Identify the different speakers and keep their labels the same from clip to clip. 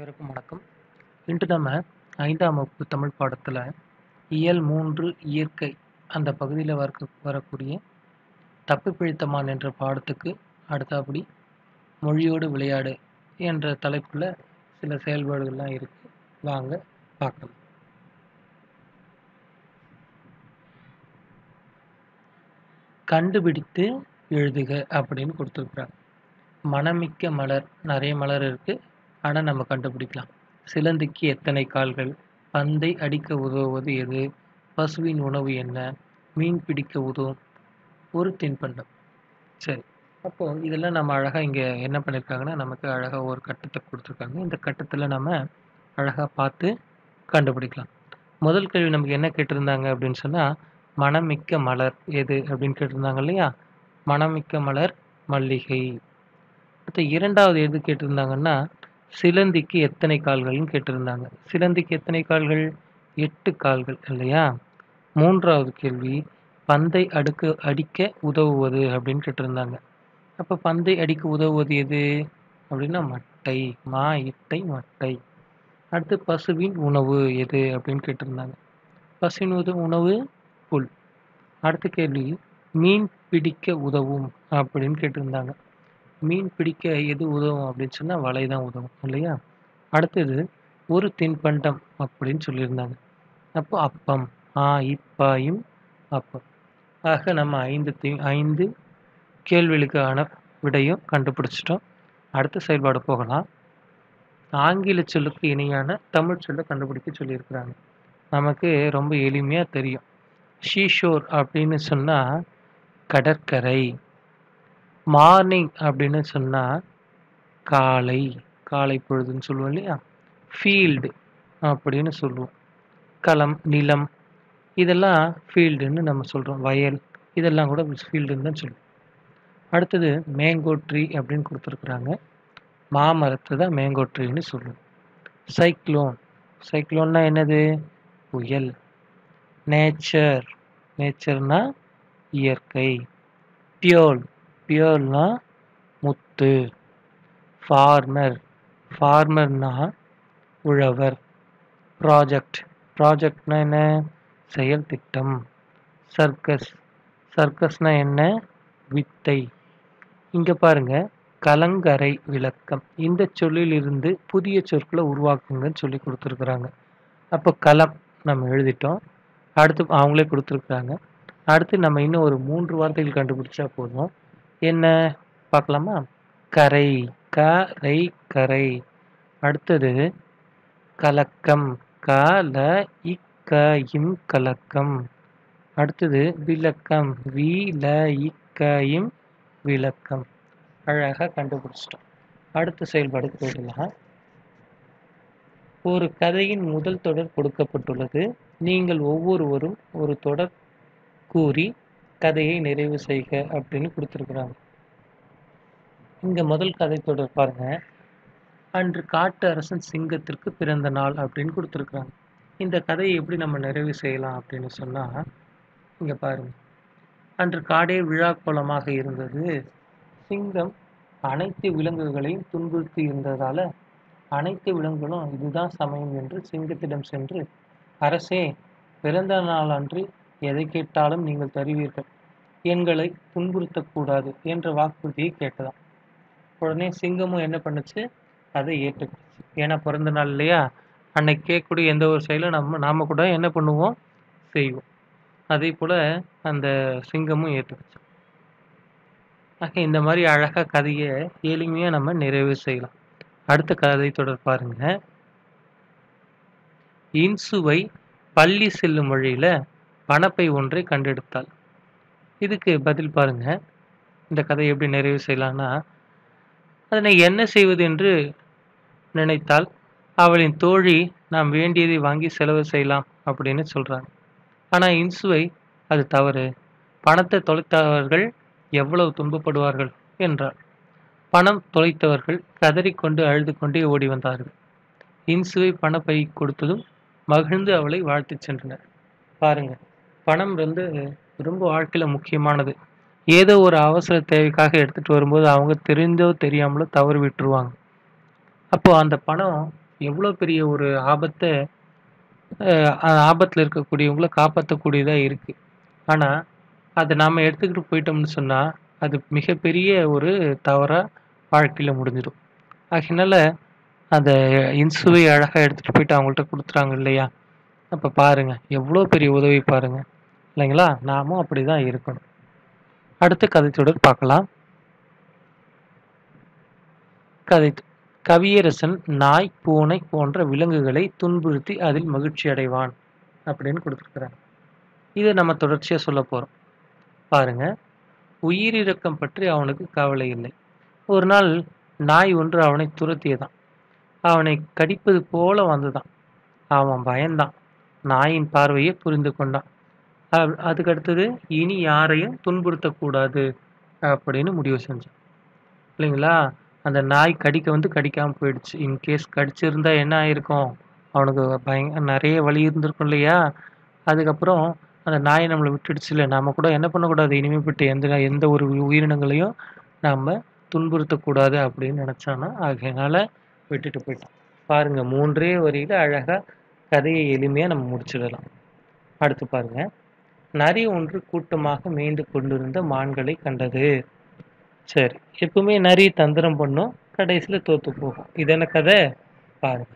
Speaker 1: அனைவருக்கும் வணக்கம் இன்று நம்ம ஐந்தாம் வகுப்பு தமிழ் பாடத்தில் இயல் மூன்று இயற்கை அந்த பகுதியில் வர வரக்கூடிய தப்பு பிழைத்தமான் என்ற பாடத்துக்கு அடுத்தபடி மொழியோடு விளையாடு என்ற தலைப்பில் சில செயல்பாடுகள்லாம் இருக்கு வாங்க பார்க்கலாம் கண்டுபிடித்து எழுதுக அப்படின்னு கொடுத்துருக்குறாங்க மனமிக்க மலர் நிறைய மலர் இருக்கு ஆனால் நம்ம கண்டுபிடிக்கலாம் சிலந்திக்கு எத்தனை கால்கள் பந்தை அடிக்க உதவுவது எது பசுவின் உணவு என்ன மீன் பிடிக்க உதவும் ஒரு தின்பண்டம் சரி அப்போ இதெல்லாம் நம்ம அழகாக இங்கே என்ன பண்ணியிருக்காங்கன்னா நமக்கு அழகாக ஒரு கட்டத்தை கொடுத்துருக்காங்க இந்த கட்டத்தில் நம்ம அழகாக பார்த்து கண்டுபிடிக்கலாம் முதல் கேள்வி நமக்கு என்ன கேட்டிருந்தாங்க அப்படின்னு சொன்னால் மனமிக்க மலர் எது அப்படின்னு கேட்டிருந்தாங்க இல்லையா மனமிக்க மலர் மல்லிகை அடுத்து இரண்டாவது எது கேட்டிருந்தாங்கன்னா சிலந்திக்கு எத்தனை கால்கள்னு கேட்டிருந்தாங்க சிலந்திக்கு எத்தனை கால்கள் எட்டு கால்கள் இல்லையா மூன்றாவது கேள்வி பந்தை அடுக்க அடிக்க உதவுவது அப்படின்னு கேட்டிருந்தாங்க அப்போ பந்தை அடிக்க உதவுவது எது அப்படின்னா மட்டை மா இட்டை மட்டை அடுத்து பசுவின் உணவு எது அப்படின்னு கேட்டிருந்தாங்க பசுவின் உத உணவு புல் அடுத்த கேள்வி மீன் பிடிக்க உதவும் அப்படின்னு கேட்டிருந்தாங்க மீன் பிடிக்க எது உதவும் அப்படின்னு சொன்னால் வலை தான் உதவும் இல்லையா அடுத்தது ஒரு தின்பண்டம் அப்படின்னு சொல்லியிருந்தாங்க அப்போ அப்பம் ஆ இப்பாயும் அப்பம் ஆக நம்ம ஐந்து தி ஐந்து கேள்விகளுக்கான விடையும் கண்டுபிடிச்சிட்டோம் அடுத்த செயல்பாடு போகலாம் ஆங்கில சொல்லுக்கு இணையான தமிழ் சொல்லை கண்டுபிடிக்க சொல்லியிருக்கிறாங்க நமக்கு ரொம்ப எளிமையாக தெரியும் ஷீஷோர் அப்படின்னு சொன்னால் கடற்கரை மார்னிங் அப்படின்னு சொன்னால் காலை காலை பொழுதுன்னு சொல்லுவோம் இல்லையா ஃபீல்டு அப்படின்னு சொல்லுவோம் களம் நிலம் இதெல்லாம் ஃபீல்டுன்னு நம்ம சொல்கிறோம் வயல் இதெல்லாம் கூட ஃபீல்டுன்னு தான் சொல்லுவோம் அடுத்தது மேங்கோ ட்ரீ அப்படின்னு கொடுத்துருக்குறாங்க மாமரத்தை தான் மேங்கோ ட்ரீன்னு சொல்லுவோம் சைக்ளோன் சைக்ளோன்னா என்னது புயல் நேச்சர் நேச்சர்னா இயற்கை பியோல் பியோல்னா முத்து ஃபார்மர் ஃபார்மர்னா உழவர் ப்ராஜெக்ட் ப்ராஜெக்ட்னா என்ன செயல் திட்டம் சர்க்கஸ் சர்க்கஸ்னா என்ன வித்தை இங்கே பாருங்க கலங்கரை விளக்கம் இந்த சொல்லிலிருந்து புதிய சொற்களை உருவாக்குங்கன்னு சொல்லி கொடுத்துருக்குறாங்க அப்போ களம் நம்ம எழுதிட்டோம் அடுத்து அவங்களே கொடுத்துருக்குறாங்க அடுத்து நம்ம இன்னும் ஒரு மூன்று வார்த்தைகள் கண்டுபிடிச்சா போதும் என்ன பார்க்கலாமா கரை கரை கரை அடுத்தது கலக்கம் கல இக்க இம் கலக்கம் அடுத்தது விளக்கம் வீல இக்க இம் விளக்கம் அழகாக கண்டுபிடிச்சிட்டோம் அடுத்த செயல்பாடுக்கு போயிடலாம் ஒரு கதையின் முதல் தொடர் கொடுக்கப்பட்டுள்ளது நீங்கள் ஒவ்வொருவரும் ஒரு தொடர் கூறி கதையை நிறைவு செய்க அப்படின்னு கொடுத்துருக்குறாங்க இங்க முதல் கதை தொடர் பாருங்க அன்று காட்டு அரசன் சிங்கத்திற்கு பிறந்த நாள் அப்படின்னு கொடுத்துருக்குறாங்க இந்த கதையை எப்படி நம்ம நிறைவு செய்யலாம் அப்படின்னு சொன்னா இங்க பாருங்க அன்று காடே விழா கோலமாக இருந்தது சிங்கம் அனைத்து விலங்குகளையும் துன்புறுத்தி இருந்ததால அனைத்து விலங்குகளும் இதுதான் சமயம் என்று சிங்கத்திடம் சென்று அரசே பிறந்த நாள் அன்று எதை கேட்டாலும் நீங்கள் தருவீர்கள் எங்களை துன்புறுத்தக்கூடாது என்ற வாக்குறுதியை கேட்டதாம் உடனே சிங்கமும் என்ன பண்ணுச்சு அதை ஏற்றுக்கிச்சு ஏன்னா பிறந்த நாள் இல்லையா அன்னைக்கு கேட்கக்கூடிய எந்த ஒரு செயலும் நம்ம நாம கூட என்ன பண்ணுவோம் செய்வோம் அதே போல அந்த சிங்கமும் ஏற்றுக்குச்சு ஆக இந்த மாதிரி அழகா கதையை எளிமையா நம்ம நிறைவு செய்யலாம் அடுத்த கதை தொடர் பாருங்க இன்சுவை பள்ளி செல்லும் வழியில பணப்பை ஒன்றை கண்டெடுத்தாள் இதுக்கு பதில் பாருங்க இந்த கதையை எப்படி நிறைவு செய்யலாம்னா அதனை என்ன செய்வது என்று நினைத்தால் அவளின் தோழி நாம் வேண்டியதை வாங்கி செலவு செய்யலாம் அப்படின்னு சொல்றாங்க ஆனா இன்சுவை அது தவறு பணத்தை தொலைத்தவர்கள் எவ்வளவு துன்பப்படுவார்கள் என்றார் பணம் தொலைத்தவர்கள் கதறிக்கொண்டு அழுது கொண்டே ஓடி வந்தார்கள் இன்சுவை பணப்பை கொடுத்ததும் மகிழ்ந்து அவளை வாழ்த்துச் சென்றனர் பாருங்க பணம் வந்து ரொம்ப வாழ்க்கையில முக்கியமானது ஏதோ ஒரு அவசர தேவைக்காக எடுத்துட்டு வரும்போது அவங்க தெரிந்தோ தெரியாமலோ தவறு விட்டுருவாங்க அப்போ அந்த பணம் எவ்வளோ பெரிய ஒரு ஆபத்தை ஆபத்தில் இருக்கக்கூடியவங்கள காப்பாற்றக்கூடியதாக இருக்குது ஆனால் அதை நாம் எடுத்துக்கிட்டு போயிட்டோம்னு சொன்னால் அது மிகப்பெரிய ஒரு தவறாக வாழ்க்கையில் முடிஞ்சிடும் ஆகையினால அந்த இன்சுவை அழகாக எடுத்துகிட்டு போயிட்டு அவங்கள்ட்ட கொடுத்துறாங்க இல்லையா அப்போ பாருங்கள் எவ்வளோ பெரிய உதவி பாருங்கள் இல்லைங்களா நாமும் அப்படி தான் இருக்கணும் அடுத்த கதைத்தொடர் பார்க்கலாம் கதை கவியரசன் நாய் பூனை போன்ற விலங்குகளை துன்புறுத்தி அதில் மகிழ்ச்சி அடைவான் அப்படின்னு கொடுத்துருக்குறாங்க இதை நம்ம தொடர்ச்சியாக சொல்ல போகிறோம் பாருங்க உயிரிழக்கம் பற்றி அவனுக்கு கவலை இல்லை ஒரு நாள் நாய் ஒன்று அவனை துரத்தியதான் அவனை கடிப்பது போல வந்துதான் அவன் பயந்தான் நாயின் பார்வையை புரிந்து கொண்டான் அதுக்கு அடுத்தது இனி யாரையும் துன்புறுத்தக்கூடாது அப்படின்னு முடிவு செஞ்சான் இல்லைங்களா அந்த நாய் கடிக்க வந்து கடிக்காமல் போயிடுச்சு இன்கேஸ் கடிச்சிருந்தா என்ன ஆயிருக்கும் அவனுக்கு பய நிறைய வலி இருந்திருக்கும் இல்லையா அதுக்கப்புறம் அந்த நாயை நம்மளை விட்டுடுச்சு இல்லை நம்ம கூட என்ன பண்ணக்கூடாது இனிமேப்பட்டு எந்த எந்த ஒரு உயிரினங்களையும் நம்ம துன்புறுத்தக்கூடாது அப்படின்னு நினச்சானா ஆகையினால விட்டுட்டு போயிட்டான் பாருங்க மூன்றே வரியில அழகாக கதையை எளிமையாக நம்ம முடிச்சிடலாம் அடுத்து பாருங்க நரி ஒன்று கூட்டமாக மேய்ந்து கொண்டிருந்த மான்களை கண்டது சரி எப்பவுமே நரி தந்திரம் பண்ணும் கடைசியில் தோத்து போகும் இது என்ன கதை பாருங்க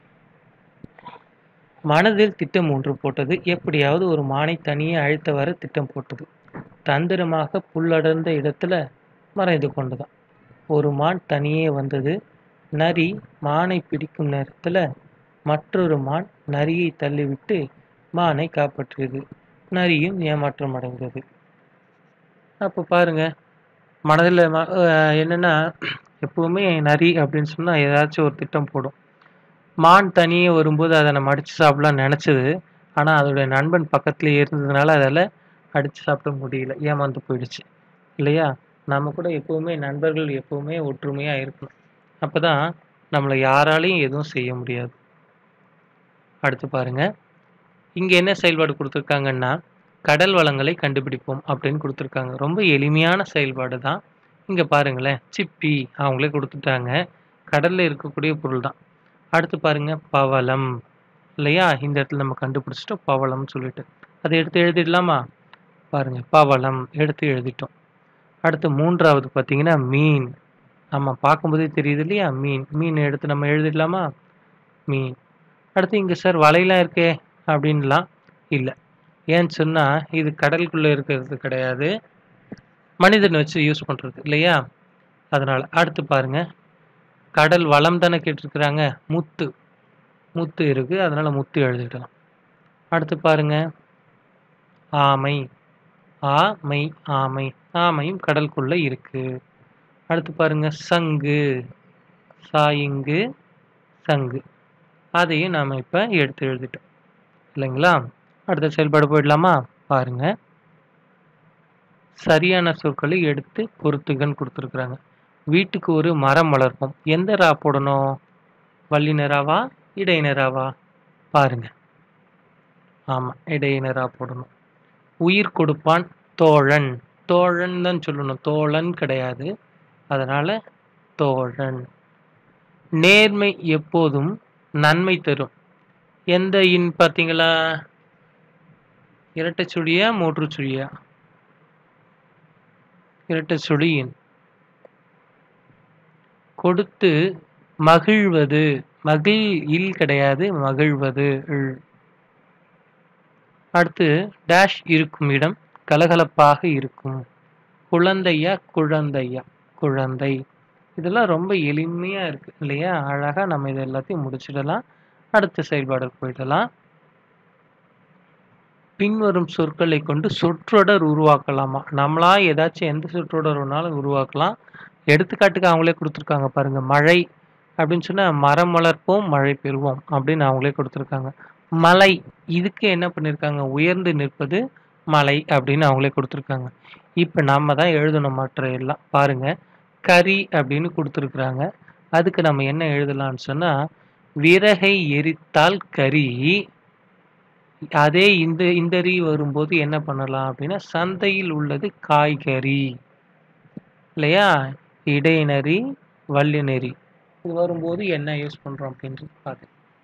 Speaker 1: மனதில் திட்டம் ஒன்று போட்டது எப்படியாவது ஒரு மானை தனியே அழைத்தவாறு திட்டம் போட்டது தந்திரமாக புல்லடர்ந்த இடத்துல மறைந்து கொண்டதாம் ஒரு மான் தனியே வந்தது நரி மானை பிடிக்கும் நேரத்துல மற்றொரு மான் நரியை தள்ளிவிட்டு மானை காப்பாற்றியது நரியும் ஏமாற்றம் அடைந்தது அப்போ பாருங்க மனதில் என்னென்னா எப்பவுமே நரி அப்படின்னு சொன்னால் ஏதாச்சும் ஒரு திட்டம் போடும் மான் தனியே வரும்போது அதை நம்ம அடித்து சாப்பிடலாம் நினச்சது ஆனால் அதோடைய நண்பன் பக்கத்துலேயே இருந்ததுனால அதில் அடித்து சாப்பிட முடியல ஏமாந்து போயிடுச்சு இல்லையா நம்ம கூட எப்பவுமே நண்பர்கள் எப்பவுமே ஒற்றுமையாக இருக்கணும் அப்போ தான் நம்மளை யாராலையும் எதுவும் செய்ய முடியாது அடுத்து பாருங்க இங்கே என்ன செயல்பாடு கொடுத்துருக்காங்கன்னா கடல் வளங்களை கண்டுபிடிப்போம் அப்படின்னு கொடுத்துருக்காங்க ரொம்ப எளிமையான செயல்பாடு தான் இங்கே பாருங்களேன் சிப்பி அவங்களே கொடுத்துட்டாங்க கடலில் இருக்கக்கூடிய பொருள் தான் அடுத்து பாருங்க பவளம் இல்லையா இந்த இடத்துல நம்ம கண்டுபிடிச்சிட்டோம் பவளம்னு சொல்லிட்டு அதை எடுத்து எழுதிடலாமா பாருங்க பவளம் எடுத்து எழுதிட்டோம் அடுத்து மூன்றாவது பார்த்தீங்கன்னா மீன் நம்ம பார்க்கும்போதே தெரியுது இல்லையா மீன் மீன் எடுத்து நம்ம எழுதிடலாமா மீன் அடுத்து இங்கே சார் வலையெல்லாம் இருக்கே அப்படின்லாம் இல்லை ஏன்னு சொன்னால் இது கடலுக்குள்ளே இருக்கிறது கிடையாது மனிதன் வச்சு யூஸ் பண்ணுறது இல்லையா அதனால் அடுத்து பாருங்க கடல் வளம் தானே கேட்டிருக்கிறாங்க முத்து முத்து இருக்குது அதனால் முத்து எழுதிடலாம் அடுத்து பாருங்க ஆமை ஆமை ஆமை ஆமையும் கடலுக்குள்ளே இருக்குது அடுத்து பாருங்க சங்கு சாயிங்கு சங்கு அதையும் நாம் இப்போ எடுத்து எழுதிட்டோம் இல்லைங்களா அடுத்த செயல்பாடு போயிடலாமா பாருங்க சரியான சொற்களை எடுத்து பொறுத்துகன்னு கொடுத்துருக்குறாங்க வீட்டுக்கு ஒரு மரம் வளர்ப்போம் எந்த ரா போடணும் வல்லினராவா இடையினராவா பாருங்க ஆமாம் இடையினரா போடணும் உயிர் கொடுப்பான் தோழன் தோழன் தான் சொல்லணும் தோழன் கிடையாது அதனால் தோழன் நேர்மை எப்போதும் நன்மை தரும் எந்த இன் பார்த்தீங்களா இரட்டை சுழியா மூன்று சுழியா இரட்டை சுழியின் கொடுத்து மகிழ்வது மகிழ் இல் கிடையாது மகிழ்வது இல் அடுத்து டேஷ் இருக்கும் இடம் கலகலப்பாக இருக்கும் குழந்தையா குழந்தையா குழந்தை இதெல்லாம் ரொம்ப எளிமையாக இருக்குது இல்லையா அழகாக நம்ம இது எல்லாத்தையும் முடிச்சிடலாம் அடுத்த செயல்பாடு போயிடலாம் பின்வரும் சொற்களை கொண்டு சொற்றொடர் உருவாக்கலாமா நம்மளா ஏதாச்சும் எந்த சொற்றொடர் வேணாலும் உருவாக்கலாம் எடுத்துக்காட்டுக்கு அவங்களே கொடுத்துருக்காங்க பாருங்க மழை அப்படின்னு சொன்னால் மரம் வளர்ப்போம் மழை பெறுவோம் அப்படின்னு அவங்களே கொடுத்துருக்காங்க மலை இதுக்கு என்ன பண்ணியிருக்காங்க உயர்ந்து நிற்பது மலை அப்படின்னு அவங்களே கொடுத்துருக்காங்க இப்போ நம்ம தான் எழுதணும் மற்ற எல்லாம் பாருங்க கறி அப்படின்னு கொடுத்துருக்குறாங்க அதுக்கு நம்ம என்ன எழுதலாம்னு சொன்னால் விறகை எரித்தால் கறி அதே இந்த இந்த ரீ வரும்போது என்ன பண்ணலாம் அப்படின்னா சந்தையில் உள்ளது காய்கறி இல்லையா இடைநெறி வல்லினெறி இது வரும்போது என்ன யூஸ் பண்ணுறோம் அப்படின்றது பார்த்து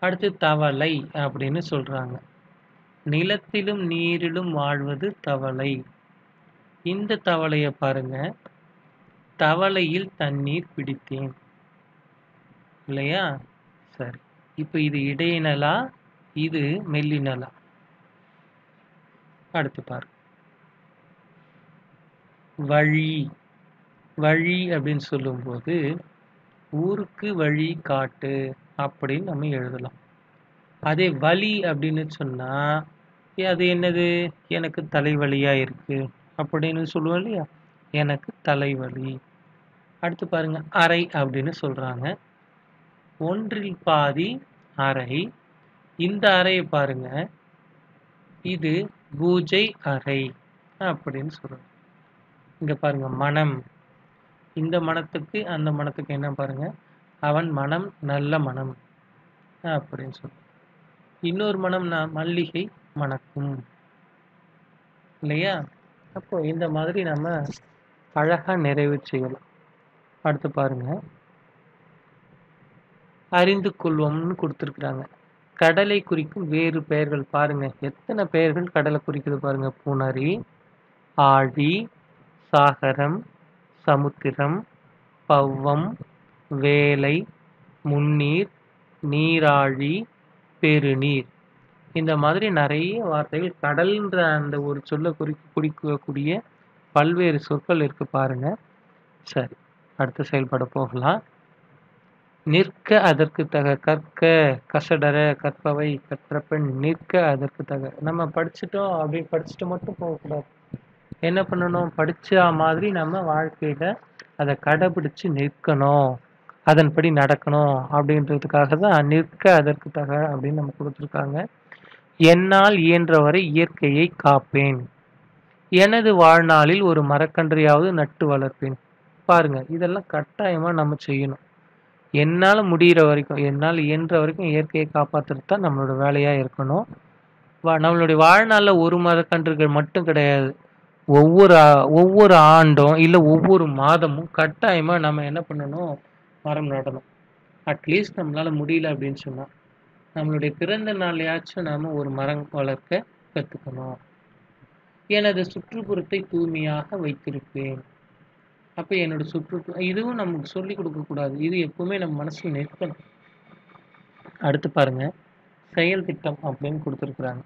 Speaker 1: அடுத்து தவளை அப்படின்னு சொல்றாங்க நிலத்திலும் நீரிலும் வாழ்வது தவளை இந்த தவளைய பாருங்க தவளையில் தண்ணீர் பிடித்தேன் இல்லையா சரி இப்போ இது இடையினலா இது மெல்லினலா அடுத்து பாரு வழி வழி அப்படின்னு சொல்லும்போது ஊருக்கு வழி காட்டு அப்படின்னு நம்ம எழுதலாம் அதே வலி அப்படின்னு சொன்னா ஏ, அது என்னது எனக்கு தலைவலியா இருக்கு அப்படின்னு சொல்லுவோம் இல்லையா எனக்கு தலைவலி அடுத்து பாருங்க அறை அப்படின்னு சொல்றாங்க ஒன்றில் பாதி அறை இந்த அறையை பாருங்க இது பூஜை அறை அப்படின்னு சொல்றோம் இங்க பாருங்க மனம் இந்த மனத்துக்கு அந்த மனத்துக்கு என்ன பாருங்க அவன் மனம் நல்ல மனம் அப்படின்னு சொல்றோம் இன்னொரு மனம்னா மல்லிகை மணக்கும் இல்லையா அப்போ இந்த மாதிரி நம்ம அழகா நிறைவு செய்யலாம் அடுத்து பாருங்க அறிந்து கொள்வோம்னு கொடுத்துருக்குறாங்க கடலை குறிக்கும் வேறு பெயர்கள் பாருங்க எத்தனை பெயர்கள் கடலை குறிக்குது பாருங்க புணரி ஆழி சாகரம் சமுத்திரம் பவ்வம் வேலை முன்னீர் நீராழி பெருநீர் இந்த மாதிரி நிறைய வார்த்தைகள் கடல்ன்ற அந்த ஒரு சொல்ல குறி குறிக்கக்கூடிய பல்வேறு சொற்கள் இருக்கு பாருங்க சரி அடுத்த செயல்பட போகலாம் நிற்க அதற்கு தக கற்க கசடர கற்பவை கற்ற பெண் நிற்க அதற்கு தக நம்ம படிச்சுட்டோம் அப்படி படிச்சுட்டு மட்டும் போகக்கூடாது என்ன பண்ணணும் படிச்ச மாதிரி நம்ம வாழ்க்கையில அதை கடைபிடிச்சு நிற்கணும் அதன்படி நடக்கணும் அப்படின்றதுக்காக தான் நிற்க அதற்கு தக அப்படின்னு நம்ம கொடுத்துருக்காங்க என்னால் இயன்றவரை இயற்கையை காப்பேன் எனது வாழ்நாளில் ஒரு மரக்கன்றையாவது நட்டு வளர்ப்பேன் பாருங்க இதெல்லாம் கட்டாயமா நம்ம செய்யணும் என்னால் முடிகிற வரைக்கும் என்னால் இயன்ற வரைக்கும் இயற்கையை காப்பாற்றுறது தான் நம்மளோட வேலையா இருக்கணும் வா- நம்மளுடைய வாழ்நாளில் ஒரு மரக்கன்றுகள் மட்டும் கிடையாது ஒவ்வொரு ஆ- ஒவ்வொரு ஆண்டும் இல்லை ஒவ்வொரு மாதமும் கட்டாயமா நம்ம என்ன பண்ணணும் மரம் நடணும் அட்லீஸ்ட் நம்மளால முடியல அப்படின்னு சொன்னா நம்மளுடைய பிறந்த நாளையாச்சும் நாம ஒரு மரம் வளர்க்க கத்துக்கணும் எனது சுற்றுப்புறத்தை தூய்மையாக வைத்திருப்பேன் அப்ப என்னோட சுற்று இதுவும் நமக்கு சொல்லி கொடுக்க கூடாது இது எப்பவுமே நம்ம மனசுல நிற்கணும் அடுத்து பாருங்க செயல் திட்டம் அப்படின்னு கொடுத்துருக்குறாங்க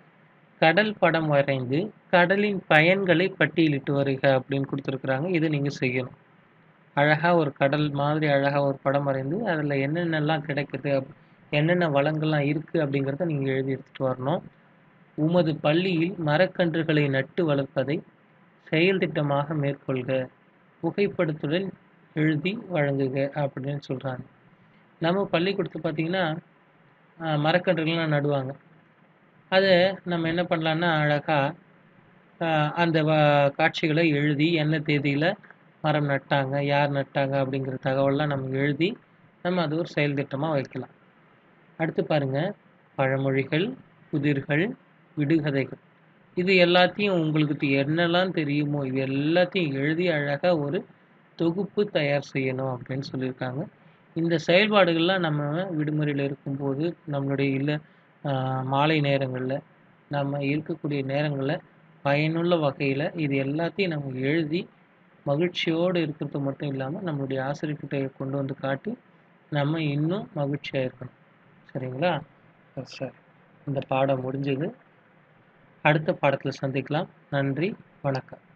Speaker 1: கடல் படம் வரைந்து கடலின் பயன்களை பட்டியலிட்டு வருக அப்படின்னு கொடுத்துருக்குறாங்க இது நீங்க செய்யணும் அழகா ஒரு கடல் மாதிரி அழகா ஒரு படம் வரைந்து அதுல என்னென்னலாம் கிடைக்குது அப்- என்னென்ன வளங்கள்லாம் இருக்கு அப்படிங்கிறத நீங்க எழுதி எடுத்துட்டு வரணும் உமது பள்ளியில் மரக்கன்றுகளை நட்டு வளர்ப்பதை செயல் திட்டமாக மேற்கொள்க புகைப்படத்துடன் எழுதி வழங்குக அப்படின்னு சொல்றாங்க நம்ம பள்ளிக்கூடத்துல பார்த்தீங்கன்னா ஆஹ், மரக்கன்றுகள்லாம் நடுவாங்க அதை நம்ம என்ன பண்ணலாம்னா அழகா ஆஹ், அந்த வ- காட்சிகளை எழுதி என்ன தேதியில மரம் நட்டாங்க யார் நட்டாங்க அப்படிங்கிற தகவல்லாம் நம்ம எழுதி நம்ம அது ஒரு செயல் திட்டமா வைக்கலாம் அடுத்து பாருங்க பழமொழிகள் புதிர்கள் விடுகதைகள் இது எல்லாத்தையும் உங்களுக்கு தெ- என்னெல்லாம் தெரியுமோ இது எல்லாத்தையும் எழுதி அழகா ஒரு தொகுப்பு தயார் செய்யணும் அப்படின்னு சொல்லியிருக்காங்க இந்த செயல்பாடுகள்லாம் நம்ம விடுமுறையில் இருக்கும்போது நம்மளுடைய இல்லை மாலை நேரங்களில் நம்ம இருக்கக்கூடிய நேரங்களில் பயனுள்ள வகையில் இது எல்லாத்தையும் நம்ம எழுதி மகிழ்ச்சியோடு இருக்கிறது மட்டும் இல்லாமல் நம்மளுடைய ஆசிரியர்கிட்ட கொண்டு வந்து காட்டி நம்ம இன்னும் மகிழ்ச்சியாக இருக்கணும் சரிங்களா சரி இந்த பாடம் முடிஞ்சது அடுத்த பாடத்தில் சந்திக்கலாம் நன்றி வணக்கம்